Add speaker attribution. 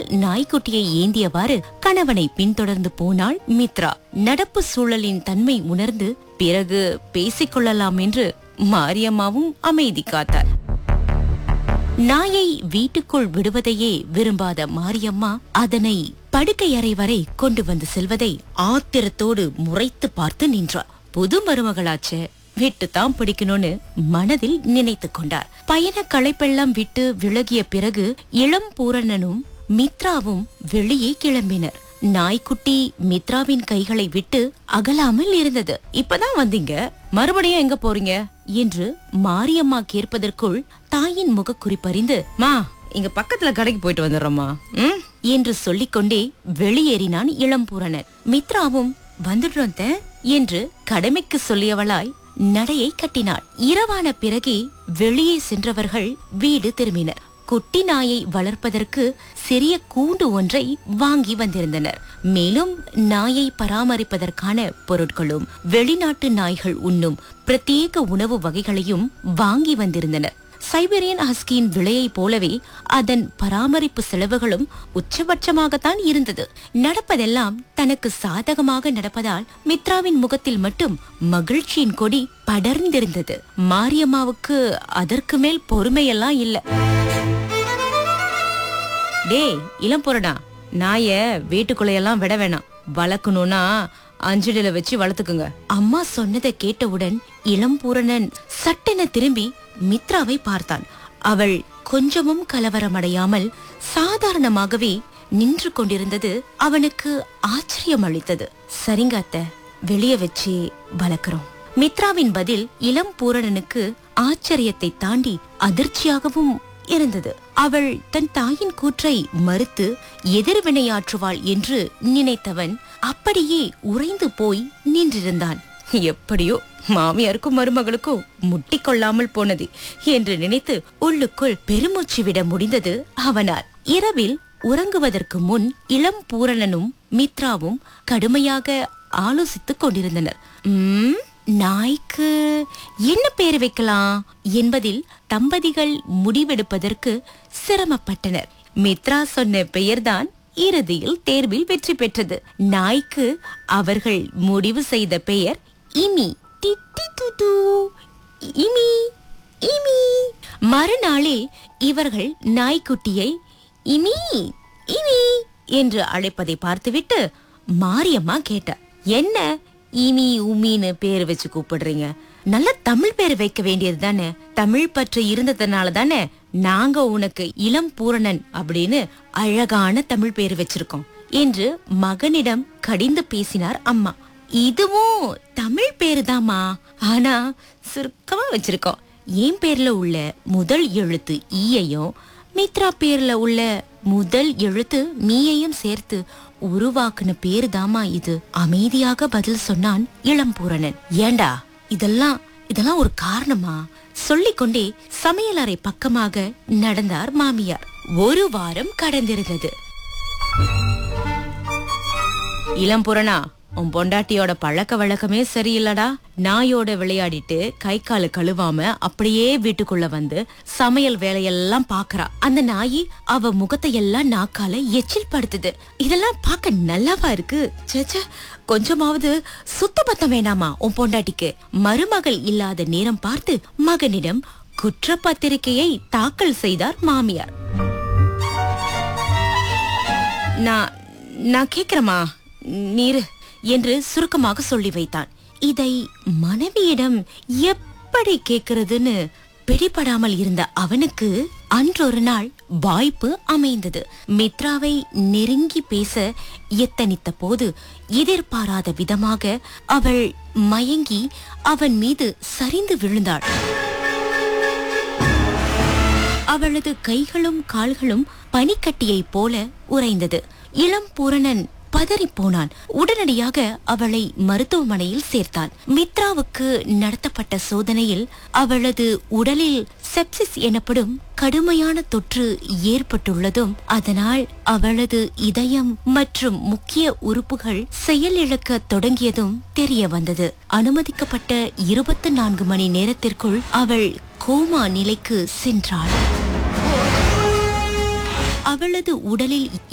Speaker 1: நாய்க்குட்டியை ஏந்தியவாறு கணவனை பின்தொடர்ந்து போனாள் மித்ரா நடப்பு சூழலின் தன்மை உணர்ந்து பிறகு பேசிக்கொள்ளலாம் என்று மாரியம்மாவும் அமைதி காத்தார் நாயை வீட்டுக்குள் விடுவதையே விரும்பாத மாரியம்மா அதனை படுக்கை அறை வரை கொண்டு வந்து செல்வதை ஆத்திரத்தோடு முறைத்து பார்த்து நின்றார் புது மருமகளாச்சே விட்டுத்தான் பிடிக்கணும்னு மனதில் நினைத்து கொண்டார் பயண களைப்பெல்லாம் விட்டு விலகிய பிறகு இளம் பூரணனும் மித்ராவும் வெளியே கிளம்பினர் நாய்க்குட்டி மித்ராவின் கைகளை விட்டு அகலாமல் இருந்தது இப்பதான் வந்தீங்க மறுபடியும் எங்க போறீங்க என்று மாரியம்மா கேட்பதற்குள் தாயின் முகக்குறிப்பறிந்து மா இங்க பக்கத்துல கடைக்கு போயிட்டு வந்துடுறோம்மா ம்?" என்று சொல்லிக்கொண்டே வெளியேறினான் இளம்பூரணன் மித்ராவும் வந்துடுறோம் அத்தை," என்று கடமைக்கு சொல்லியவளாய் நடையை கட்டினாள் இரவான பிறகே வெளியே சென்றவர்கள் வீடு திரும்பினர் குட்டி நாயை வளர்ப்பதற்கு சிறிய கூண்டு ஒன்றை வாங்கி வந்திருந்தனர் மேலும் நாயை பராமரிப்பதற்கான பொருட்களும் வெளிநாட்டு நாய்கள் உண்ணும் பிரத்யேக உணவு வகைகளையும் வாங்கி வந்திருந்தனர் சைபீரியன் ஹஸ்கியின் விலையைப் போலவே அதன் பராமரிப்பு செலவுகளும் உச்சபட்சமாகத்தான் இருந்தது நடப்பதெல்லாம் தனக்கு சாதகமாக நடப்பதால் மித்ராவின் முகத்தில் மட்டும் மகிழ்ச்சியின் கொடி படர்ந்திருந்தது மாரியம்மாவுக்கு அதற்கு மேல் பொறுமையெல்லாம் இல்ல டேய் இளம்பொருடா நாய வீட்டுக்குள்ளையெல்லாம் விட வேணாம் வளர்க்கணும்னா அஞ்சலில வச்சு வளர்த்துக்குங்க அம்மா சொன்னதை கேட்டவுடன் இளம்பூரணன் சட்டென திரும்பி மித்ராவை பார்த்தான் அவள் கொஞ்சமும் கலவரமடையாமல் சாதாரணமாகவே நின்று கொண்டிருந்தது அவனுக்கு ஆச்சரியம் அளித்தது சரிங்க அத்தை வெளிய வச்சு வளர்க்கிறோம் மித்ராவின் பதில் இளம் பூரணனுக்கு ஆச்சரியத்தை தாண்டி அதிர்ச்சியாகவும் இருந்தது அவள் தன் தாயின் கூற்றை மறுத்து எதிர்வினையாற்றுவாள் என்று நினைத்தவன் அப்படியே உறைந்து போய் நின்றிருந்தான் எப்படியோ மாமியாருக்கும் மருமகளுக்கும் முட்டிக்கொள்ளாமல் போனது என்று நினைத்து உள்ளுக்குள் பெருமூச்சு விட முடிந்தது அவனால் இரவில் உறங்குவதற்கு முன் இளம் பூரணனும் மித்ராவும் கடுமையாக ஆலோசித்துக் கொண்டிருந்தனர் "உம், நாய்க்கு என்ன பேர் வைக்கலாம் என்பதில் தம்பதிகள் முடிவெடுப்பதற்கு சிரமப்பட்டனர் மித்ரா சொன்ன பெயர்தான் இறுதியில் தேர்வில் வெற்றி பெற்றது நாய்க்கு அவர்கள் முடிவு செய்த பெயர் இமி டிட்டி டுடு. இமி இமி மறுநாளில் இவர்கள் நாய்க்குட்டியை இமி இமி என்று அழைப்பதை பார்த்துவிட்டு மாரியம்மா கேட்டார் என்ன இமி உமின்னு பேர் வச்சு கூப்பிடுறீங்க நல்ல தமிழ் பேர் வைக்க வேண்டியது தானே தமிழ் பற்று இருந்ததுனால தானே நாங்க உனக்கு இளம் பூரணன் அப்படின்னு அழகான தமிழ் பேர் வச்சிருக்கோம் என்று மகனிடம் கடிந்து பேசினார் அம்மா இதுவும் தமிழ் பேருதாம்மா ஆனா சுருக்கமா வச்சிருக்கோம் என் பேர்ல உள்ள முதல் எழுத்து ஈயையும் மித்ரா பேர்ல உள்ள முதல் எழுத்து மீயையும் சேர்த்து உருவாக்குன பேருதாம்மா இது அமைதியாக பதில் சொன்னான் இளம்பூரணன் ஏண்டா இதெல்லாம் இதெல்லாம் ஒரு காரணமா சொல்லிக்கொண்டே சமையலறை பக்கமாக நடந்தார் மாமியார் ஒரு வாரம் கடந்திருந்தது இளம்புறனா உன் பொண்டாட்டியோட பழக்க வழக்கமே சரியில்லடா நாயோட விளையாடிட்டு கை காலு கழுவாம அப்படியே வீட்டுக்குள்ள வந்து சமையல் வேலையெல்லாம் பாக்குறா அந்த நாயி அவ முகத்தை எல்லாம் நாக்கால எச்சில் படுத்துது இதெல்லாம் பார்க்க நல்லாவா இருக்கு சேச்சே கொஞ்சமாவது சுத்தபத்தம் வேணாமா உன் பொண்டாட்டிக்கு மருமகள் இல்லாத நேரம் பார்த்து மகனிடம் குற்றப்பத்திரிகையை தாக்கல் செய்தார் மாமியார் நான் நான் கேக்குறேமா நீரு என்று சுருக்கமாக சொல்லி வைத்தான் இதை மனைவியிடம் எப்படி கேக்குறதுன்னு பிடிபடாமல் இருந்த அவனுக்கு அன்றொரு நாள் வாய்ப்பு அமைந்தது மித்ராவை நெருங்கி பேச எத்தனித்த போது எதிர்பாராத விதமாக அவள் மயங்கி அவன் மீது சரிந்து விழுந்தாள் அவளது கைகளும் கால்களும் பனிக்கட்டியைப் போல உறைந்தது இளம் பூரணன் பதறிப் போனான் உடனடியாக அவளை மருத்துவமனையில் சேர்த்தான் மித்ராவுக்கு நடத்தப்பட்ட சோதனையில் அவளது உடலில் செப்சிஸ் எனப்படும் கடுமையான தொற்று ஏற்பட்டுள்ளதும் அதனால் அவளது இதயம் மற்றும் முக்கிய உறுப்புகள் செயலிழக்க தொடங்கியதும் தெரிய வந்தது அனுமதிக்கப்பட்ட இருபத்தி நான்கு மணி நேரத்திற்குள் அவள் கோமா நிலைக்கு சென்றாள் அவளது உடலில்